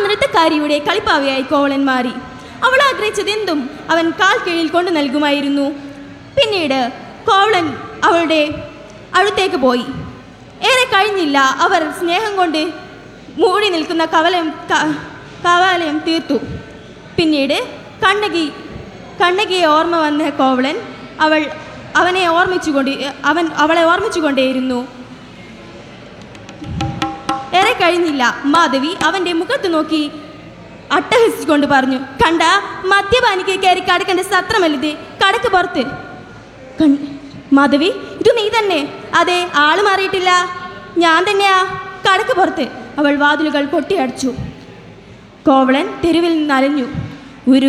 നൃത്തക്കാരിയുടെ കളിപ്പാവയായി കോവളൻ മാറി അവൾ ആഗ്രഹിച്ചതെന്തും അവൻ കാൽ കീഴിൽ കൊണ്ടു നൽകുമായിരുന്നു പിന്നീട് കോവളൻ അവളുടെ അടുത്തേക്ക് പോയി ഏറെ കഴിഞ്ഞില്ല അവർ സ്നേഹം കൊണ്ട് മൂടി നിൽക്കുന്ന കവലം ക- കവാലയം തീർത്തു പിന്നീട് കണ്ണകി കണ്ണകിയെ ഓർമ്മ വന്ന കോവളൻ അവൾ അവനെ ഓർമ്മിച്ചുകൊണ്ട് അവൻ അവളെ ഓർമ്മിച്ചുകൊണ്ടേയിരുന്നു ഏറെ കഴിഞ്ഞില്ല മാധവി അവന്റെ മുഖത്ത് നോക്കി അട്ടഹസിച്ചുകൊണ്ട് പറഞ്ഞു കണ്ട മദ്യപാനിക്ക് കയറി കടക്കേണ്ട സത്രമല്ലത് കടക്ക് പുറത്ത് കൺ മാധവി ഇത് നീ തന്നെ അതെ ആള് മാറിയിട്ടില്ല ഞാൻ തന്നെയാ കടക്ക് പുറത്ത് അവൾ വാതിലുകൾ കൊട്ടിയടച്ചു കോവളൻ തെരുവിൽ നനഞ്ഞു